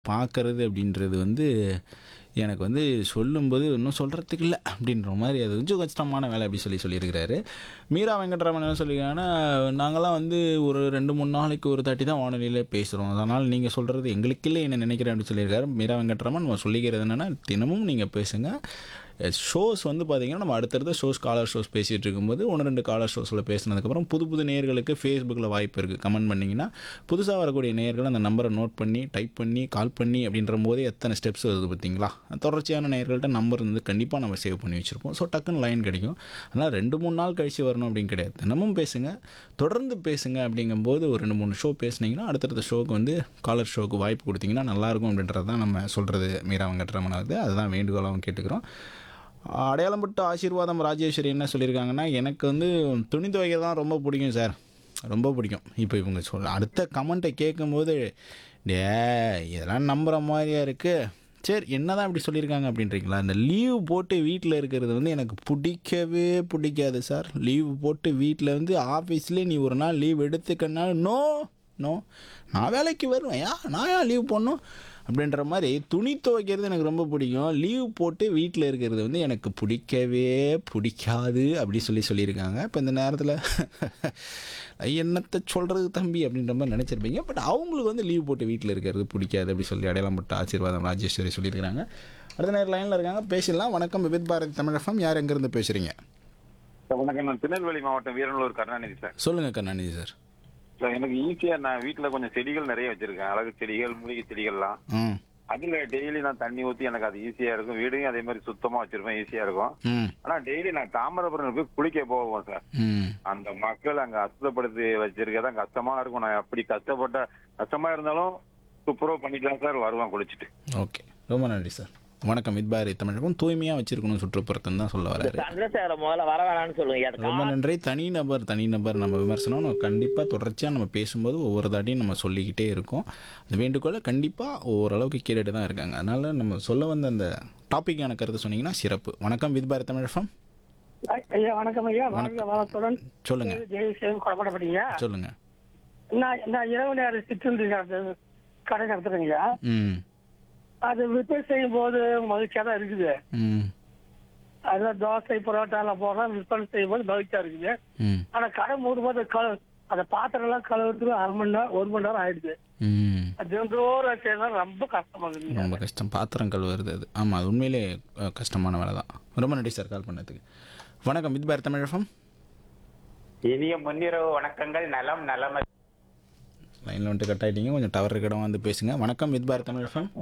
பார்க்கறது அப்படின்றது வந்து எனக்கு வந்து சொல்லும்போது இன்னும் சொல்கிறதுக்கு இல்லை அப்படின்ற மாதிரி அது கொஞ்சம் கஷ்டமான வேலை அப்படி சொல்லி சொல்லியிருக்கிறாரு மீரா வெங்கட்ராமன் என்ன சொல்லியிருக்காங்கன்னா நாங்களாம் வந்து ஒரு ரெண்டு மூணு நாளைக்கு ஒரு தாட்டி தான் வானொலியில் பேசுகிறோம் அதனால் நீங்கள் சொல்கிறது எங்களுக்கு இல்லை என்ன நினைக்கிறேன் அப்படின்னு சொல்லியிருக்காரு மீரா வெங்கட்ராமன் நம்ம சொல்லிக்கிறது என்னென்னா தினமும் நீங்கள் பேசுங்க ஷோஸ் வந்து பார்த்தீங்கன்னா நம்ம அடுத்தடுத்த ஷோஸ் காலர் ஷோஸ் பேசிகிட்டு இருக்கும்போது ஒன்று ரெண்டு காலர் ஷோஸில் பேசினதுக்கப்புறம் புது புது நேயர்களுக்கு ஃபேஸ்புக்கில் வாய்ப்பு இருக்குது கமெண்ட் பண்ணிங்கன்னா புதுசாக வரக்கூடிய நேயர்கள் அந்த நம்பரை நோட் பண்ணி டைப் பண்ணி கால் பண்ணி அப்படின்ற போதே எத்தனை ஸ்டெப்ஸ் வருது பார்த்தீங்களா தொடர்ச்சியான நேயர்கள்ட்ட நம்பர் வந்து கண்டிப்பாக நம்ம சேவ் பண்ணி வச்சுருப்போம் ஸோ டக்குன்னு லைன் கிடைக்கும் அதனால் ரெண்டு மூணு நாள் கழித்து வரணும் அப்படின்னு கிடையாது தினமும் பேசுங்க தொடர்ந்து பேசுங்க அப்படிங்கும்போது ஒரு ரெண்டு மூணு ஷோ பேசுனீங்கன்னா அடுத்தடுத்த ஷோக்கு வந்து காலர் ஷோக்கு வாய்ப்பு கொடுத்தீங்கன்னா நல்லாயிருக்கும் அப்படின்றது தான் நம்ம சொல்கிறது மீரா வெங்கட்ரமனாவது அதுதான் வேண்டுகோளாகவும் கேட்டுக்கிறோம் அடையாளம் பட்டு ஆசீர்வாதம் ராஜேஸ்வரி என்ன சொல்லியிருக்காங்கன்னா எனக்கு வந்து துணி துவைக்க தான் ரொம்ப பிடிக்கும் சார் ரொம்ப பிடிக்கும் இப்போ இவங்க சொல் அடுத்த கமெண்ட்டை கேட்கும்போது டே இதெல்லாம் நம்புகிற மாதிரியா இருக்குது சரி என்ன தான் இப்படி சொல்லியிருக்காங்க அப்படின்றீங்களா இந்த லீவ் போட்டு வீட்டில் இருக்கிறது வந்து எனக்கு பிடிக்கவே பிடிக்காது சார் லீவ் போட்டு வீட்டில் வந்து ஆஃபீஸ்லேயே நீ ஒரு நாள் லீவ் எடுத்துக்கன்னா நோ நோ நான் வேலைக்கு வருவேன் யா நான் ஏன் லீவ் போடணும் அப்படின்ற மாதிரி துணி துவைக்கிறது எனக்கு ரொம்ப பிடிக்கும் லீவ் போட்டு வீட்டில் இருக்கிறது வந்து எனக்கு பிடிக்கவே பிடிக்காது அப்படி சொல்லி சொல்லியிருக்காங்க இப்போ இந்த நேரத்தில் என்னத்தை சொல்கிறது தம்பி அப்படின்ற மாதிரி நினச்சிருப்பீங்க பட் அவங்களுக்கு வந்து லீவ் போட்டு வீட்டில் இருக்கிறது பிடிக்காது அப்படி சொல்லி அடையாளம் பட்டு ஆசீர்வாதம் ராஜேஸ்வரி சொல்லியிருக்காங்க அடுத்த நேரம் லைனில் இருக்காங்க பேசலாம் வணக்கம் விபித் பாரதி தமிழகம் யார் எங்கேருந்து பேசுகிறீங்க சார் வணக்கம் நான் திருநெல்வேலி மாவட்டம் வீரநல்லூர் கருணாநிதி சார் சொல்லுங்கள் கருணாநிதி சார் சார் எனக்கு ஈஸியா நான் வீட்டுல கொஞ்சம் செடிகள் நிறைய வச்சிருக்கேன் அழகு செடிகள் மூலிகை செடிகள்லாம் ம் அதுல டெய்லி நான் தண்ணி ஊத்தி எனக்கு அது ஈஸியா இருக்கும் வீடையும் அதே மாதிரி சுத்தமா வச்சிருப்பேன் ஈஸியா இருக்கும் ம் ஆனா டெய்லி நான் தாமிரபரணி போய் குளிக்க போவோம் சார் ம் அந்த மக்கள் அங்க அசுத்தப்படுத்தி வச்சிருக்கதான் கஷ்டமா இருக்கும் நான் அப்படி கஷ்டப்பட்ட கஷ்டமா இருந்தாலும் துப்புரவு பண்ணிக்கலாம் சார் வருவேன் குளிச்சுட்டு ஓகே ரொம்ப நன்றி சார் வணக்கம் வித்பாரி தமிழகம் தூய்மையாக வச்சுருக்கணும் சுற்றுப்புறத்துன்னு தான் சொல்ல வராரு சந்திரசேகர முதல்ல வர வேணாம்னு சொல்லுங்க அது ரொம்ப நன்றி தனிநபர் தனிநபர் நம்ம விமர்சனம் நம்ம கண்டிப்பாக தொடர்ச்சியாக நம்ம பேசும்போது ஒவ்வொரு தாட்டியும் நம்ம சொல்லிக்கிட்டே இருக்கோம் அந்த வேண்டுகோளை கண்டிப்பாக ஓரளவுக்கு கேட்டுட்டு தான் இருக்காங்க அதனால் நம்ம சொல்ல வந்த அந்த டாப்பிக்கான கருத்து சொன்னீங்கன்னா சிறப்பு வணக்கம் வித்பாரி தமிழகம் ஐயா வணக்கம் ஐயா வாழ்க வளத்துடன் சொல்லுங்கள் ஜெயசேவன் கொடப்படப்பட்டீங்க சொல்லுங்கள் நான் நான் இரவு நேர சிற்றுண்டி நடத்து கடை நடத்துறேங்க ம் அது விற்பனை செய்யும் போது மகிழ்ச்சியா தான் இருக்குது ம் அதுல தோசை பரோட்டா எல்லாம் போடுறோம் விற்பனை செய்யும் போது மகிழ்ச்சியா இருக்குது ம் ஆனா கடை மூடும் போது கழு அந்த பாத்திரம் எல்லாம் கழுவுறதுக்கு அரை மணி நேரம் ஒரு மணி நேரம் ஆயிடுது ம் அது தினந்தோறும் செய்யறது ரொம்ப கஷ்டமா இருக்குங்க ரொம்ப கஷ்டம் பாத்திரம் கழுவுறது அது ஆமாம் அது உண்மையிலே அஹ், கஷ்டமான வேலை தான் ரொம்ப நன்றி சார் கால் பண்ணதுக்கு வணக்கம் வித்பாரி தமிழகம் இனிய முன்னிரவு வணக்கங்கள் நலம் நலம லைனில் வந்துட்டு கட் ஆகிட்டீங்க கொஞ்சம் டவர் இருக்க இடம் வந்து பேசுங்க வணக்கம் வித் பாரத் தமிழ் FM.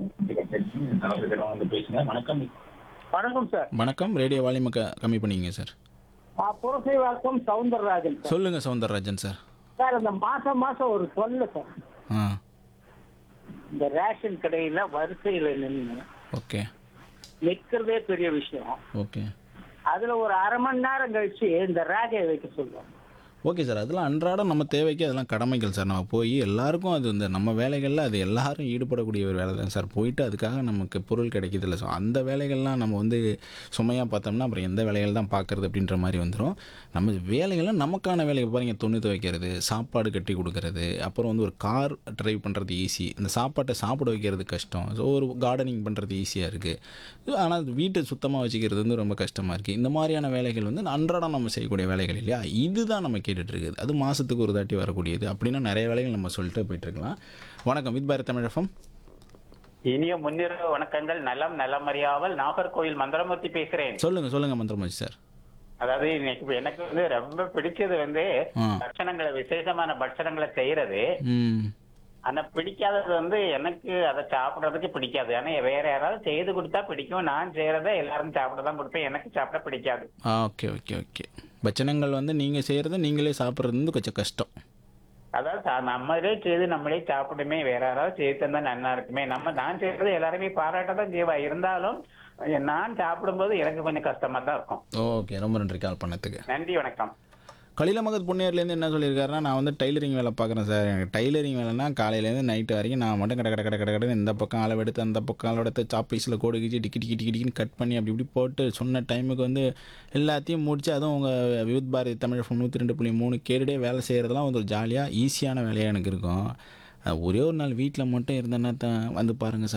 வந்து பேசுங்க வணக்கம் வணக்கம் சார் வணக்கம் ரேடியோ வால்யூமை க கம்மி பண்ணிங்க sir Purasaiwakkam Soundararajan sir சொல்லுங்கள் சவுந்தரராஜன் சார் சார் இந்த மாசம் மாசம் ஒரு சொல்ல சார் ஆ இந்த ரேஷன் கடையில வரிசையில நின்று ஓகே நிக்கிறதே பெரிய விஷயம் ஓகே அதுல ஒரு அரை மணி நேரம் கழிச்சு இந்த ரேகையை வைக்க சொல்லுவோம் ஓகே சார் அதெல்லாம் அன்றாடம் நம்ம தேவைக்கு அதெல்லாம் கடமைகள் சார் நம்ம போய் எல்லாருக்கும் அது இந்த நம்ம வேலைகளில் அது எல்லாரும் ஈடுபடக்கூடிய ஒரு வேலை தான் சார் போயிட்டு அதுக்காக நமக்கு பொருள் கிடைக்குது இல்லை ஸோ அந்த வேலைகள்லாம் நம்ம வந்து சுமையாக பார்த்தோம்னா அப்புறம் எந்த வேலைகள் தான் பார்க்குறது அப்படின்ற மாதிரி வந்துடும் நம்ம வேலைகள்லாம் நமக்கான வேலைகள் பாருங்க துணி துவைக்கிறது சாப்பாடு கட்டி கொடுக்கறது அப்புறம் வந்து ஒரு கார் டிரைவ் பண்ணுறது ஈஸி இந்த சாப்பாட்டை சாப்பிட வைக்கிறது கஷ்டம் ஸோ ஒரு கார்டனிங் பண்ணுறது ஈஸியாக இருக்குது ஆனால் வீட்டை சுத்தமாக வச்சுக்கிறது வந்து ரொம்ப கஷ்டமாக இருக்குது இந்த மாதிரியான வேலைகள் வந்து அன்றாடம் நம்ம செய்யக்கூடிய வேலைகள் இல்லையா இதுதான் நம்ம கேட்டுட்டு இருக்குது அது மாதத்துக்கு ஒரு தாட்டி வரக்கூடியது அப்படின்னா நிறைய வேலைகள் நம்ம சொல்லிட்டு போயிட்டுருக்கலாம் வணக்கம் வித் பாரத் தமிழகம் இனிய முன்னிரவு வணக்கங்கள் நலம் நலமறியாமல் நாகர்கோவில் மந்திரமூர்த்தி பேசுறேன் சொல்லுங்கள் சொல்லுங்கள் மந்திரமாஜி சார் அதாவது இன்னைக்கு எனக்கு வந்து ரொம்ப பிடிச்சது வந்து ஆ. பட்சணங்களை விசேஷமான பட்சணங்களை செய்யறது ம் ஆனா பிடிக்காதது வந்து எனக்கு அதை சாப்பிடுறதுக்கு பிடிக்காது ஆனா வேற யாராவது செய்து கொடுத்தா பிடிக்கும் நான் செய்யறத எல்லாரும் சாப்பிட தான் கொடுப்பேன் எனக்கு சாப்பிட பிடிக்காது ஆ ஓகே ஓகே ஓகே பட்சணங்கள் வந்து நீங்கள் செய்கிறத நீங்களே சாப்பிட்றது வந்து கொஞ்சம் கஷ்டம் அதாவது சா- நம்மளே செய்து நம்மளே சாப்பிடுமே வேற யாராவது செய்து தந்தா நல்லா இருக்குமே நம்ம நான் செய்யறது எல்லாருமே பாராட்ட தான் செய்வா இருந்தாலும் நான் சாப்பிடும்போது எனக்கு கொஞ்சம் கஷ்டமா தான் இருக்கும் ஓகே ரொம்ப நன்றி கால் பண்ணதுக்கு நன்றி வணக்கம் கலில மகத் பொன்னியர்லேருந்து என்ன சொல்லியிருக்காருன்னா நான் வந்து டைலரிங் வேலை பார்க்குறேன் சார் எனக்கு டைலரிங் வேலைனா காலையிலேருந்து நைட்டு வரைக்கும் நான் மட்டும் கடை கடை கடை கடை கடை இந்த பக்கம் அளவு எடுத்து அந்த பக்கம் அளவு எடுத்து சாப்பீஸில் கோடு கிச்சு டிக்கி டிக்கி டிக்கி டிக்கின்னு கட் பண்ணி அப்படி இப்படி போட்டு சொன்ன டைமுக்கு வந்து எல்லாத்தையும் முடிச்சு அதுவும் உங்கள் வித் பாரதி தமிழ் நூற்றி ரெண்டு புள்ளி மூணு கேடுடே வேலை செய்கிறதுலாம் வந்து ஒரு ஜாலியாக ஈஸியான வேலையாக எனக்கு இருக்கும் அஹ் ஒரே ஒரு நாள் வீட்டில் மட்டும் இருந்தேன்னா தான் வந்து பாருங்கள் சார்